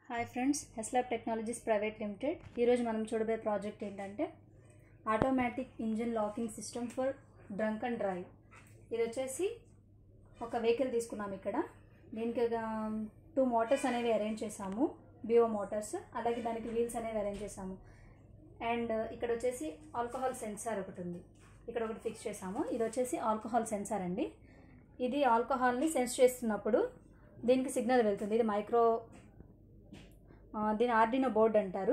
hi friends హెస్లాబ్ technologies private limited ఈరోజు మనం చూడబోయే ప్రాజెక్ట్ ఏంటంటే automatic engine locking system for drunk and drive ఇది వచ్చేసి ఒక వెహికల్ తీసుకున్నాం ఇక్కడ దీనికి టూ మోటార్స్ అనేవి అరేంజ్ చేసాము బిఓ మోటార్స్ అలాగే దానికి వీల్స్ అనేవి అరేంజ్ చేసాము అండ్ ఇక్కడ వచ్చేసి ఆల్కహాల్ సెన్సార్ ఒకటి ఉంది ఇక్కడ ఒకటి ఫిక్స్ చేసాము ఇది వచ్చేసి ఆల్కహాల్ సెన్సార్ అండి ఇది ఆల్కహాల్ని సెన్స్ చేస్తున్నప్పుడు దీనికి సిగ్నల్ వెళ్తుంది ఇది మైక్రో ఆ, దీని ఆర్డినో బోర్డ్ అంటారు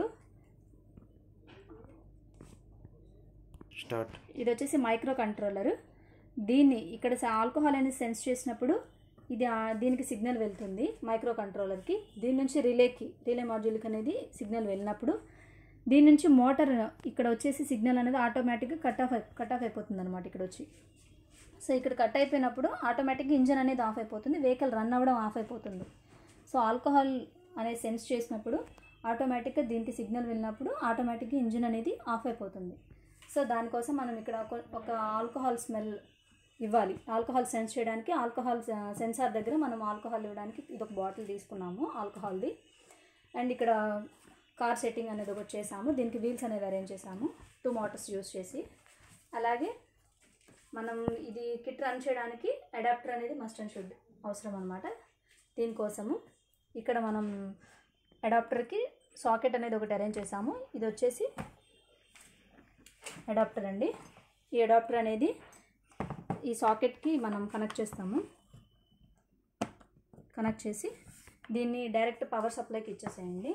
స్టార్ట్ ఇది వచ్చేసి మైక్రో కంట్రోలర్ దీన్ని ఇక్కడ స- ఆల్కహాల్ అనేది సెన్స్ చేసినప్పుడు ఇది ఆ- దీనికి సిగ్నల్ వెళ్తుంది మైక్రో కంట్రోలర్కి దీని నుంచి రిలేకి రిలే మాడ్యూల్కి అనేది సిగ్నల్ వెళ్ళినప్పుడు దీని నుంచి మోటార్ ఇక్కడ వచ్చేసి సిగ్నల్ అనేది ఆటోమేటిక్గా కట్ ఆఫ్ కట్ ఆఫ్ అయిపోతుంది అనమాట ఇక్కడ వచ్చి సో ఇక్కడ కట్ అయిపోయినప్పుడు ఆటోమేటిక్గా ఇంజన్ అనేది ఆఫ్ అయిపోతుంది వెహికల్ రన్ అవ్వడం ఆఫ్ అయిపోతుంది సో ఆల్కహాల్ అనేది సెన్స్ చేసినప్పుడు ఆటోమేటిక్గా దీనికి సిగ్నల్ వెళ్ళినప్పుడు ఆటోమేటిక్గా ఇంజిన్ అనేది ఆఫ్ అయిపోతుంది సో దానికోసం మనం ఇక్కడ ఒక- ఒక ఆల్కహాల్ స్మెల్ ఇవ్వాలి ఆల్కహాల్ సెన్స్ చేయడానికి ఆల్కహాల్ సెన్సార్ దగ్గర మనం ఆల్కహాల్ ఇవ్వడానికి ఇది ఒక బాటిల్ తీసుకున్నాము ఆల్కహాల్ది అండ్ ఇక్కడ కార్ సెట్టింగ్ అనేది ఒకటి చేసాము దీనికి వీల్స్ అనేవి అరేంజ్ చేసాము టూ మోటార్స్ యూస్ చేసి అలాగే మనం ఇది కిట్ రన్ చేయడానికి అడాప్టర్ అనేది మస్ట్ అండ్ షుడ్ అవసరం అనమాట దీనికోసము ఇక్కడ మనం అడాప్టర్కి సాకెట్ అనేది ఒకటి అరేంజ్ చేసాము ఇది వచ్చేసి అడాప్టర్ అండి ఈ అడాప్టర్ అనేది ఈ సాకెట్కి మనం కనెక్ట్ చేస్తాము కనెక్ట్ చేసి దీన్ని డైరెక్ట్ పవర్ సప్లైకి ఇచ్చేసేయండి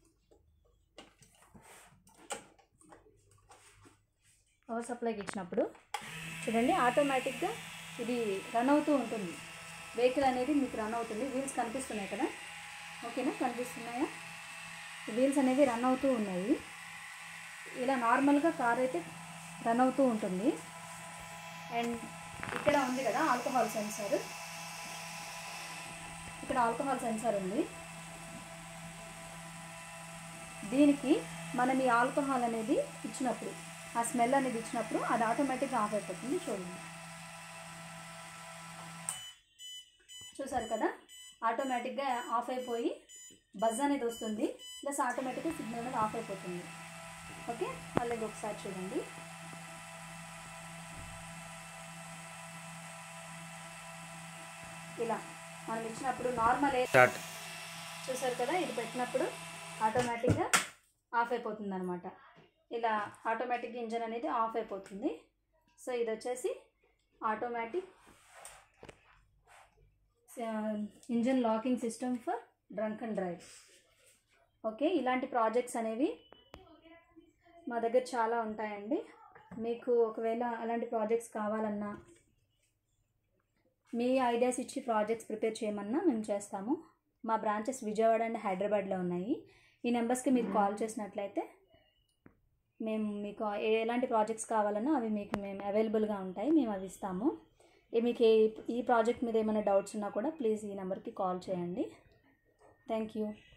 పవర్ సప్లైకి ఇచ్చినప్పుడు చూడండి ఆటోమేటిక్గా ఇది రన్ అవుతూ ఉంటుంది వెహికల్ అనేది మీకు రన్ అవుతుంది వీల్స్ కనిపిస్తున్నాయి కదా ఓకేనా కనిపిస్తున్నాయా వీల్స్ అనేవి రన్ అవుతూ ఉన్నాయి ఇలా నార్మల్గా కార్ అయితే రన్ అవుతూ ఉంటుంది అండ్ ఇక్కడ ఉంది కదా ఆల్కహాల్ సెన్సార్ ఇక్కడ ఆల్కహాల్ సెన్సార్ ఉంది దీనికి మనం ఈ ఆల్కహాల్ అనేది ఇచ్చినప్పుడు ఆ స్మెల్ అనేది ఇచ్చినప్పుడు అది ఆటోమేటిక్గా ఆఫ్ అయిపోతుంది చూడండి చూసారు కదా ఆటోమేటిక్గా ఆఫ్ అయిపోయి బజ్ అనేది వస్తుంది ప్లస్ ఆటోమేటిక్గా సిగ్నల్ అనేది ఆఫ్ అయిపోతుంది ఓకే మళ్ళీ ఇది ఒకసారి చూడండి ఇలా మనం ఇచ్చినప్పుడు నార్మల్ స్టార్ట్ చూసారు కదా ఇది పెట్టినప్పుడు ఆటోమేటిక్గా ఆఫ్ అయిపోతుంది అనమాట ఇలా ఆటోమేటిక్ ఇంజన్ అనేది ఆఫ్ అయిపోతుంది సో ఇది వచ్చేసి automatic engine locking system for drunk and drive okay ఇలాంటి ప్రాజెక్ట్స్ అనేవి మా దగ్గర చాలా ఉంటాయండి మీకు ఒకవేళ అలాంటి ప్రాజెక్ట్స్ కావాలన్నా మీ ఐడియాస్ ఇచ్చి ప్రాజెక్ట్స్ ప్రిపేర్ చేయమన్నా మేము చేస్తాము మా బ్రాంచెస్ విజయవాడ అండ్ హైదరాబాద్లో ఉన్నాయి ఈ నెంబర్స్కి మీరు కాల్ చేసినట్లయితే మేము మీకు ఏ- ఎలాంటి ప్రాజెక్ట్స్ కావాలన్నా అవి మీకు మేము అవైలబుల్గా ఉంటాయి మేము అవి ఇస్తాము ఏ- మీకు ఏ ఈ ప్రాజెక్ట్ మీద ఏమైనా డౌట్స్ ఉన్నా కూడా ప్లీజ్ ఈ నెంబర్కి కాల్ చేయండి థ్యాంక్ యూ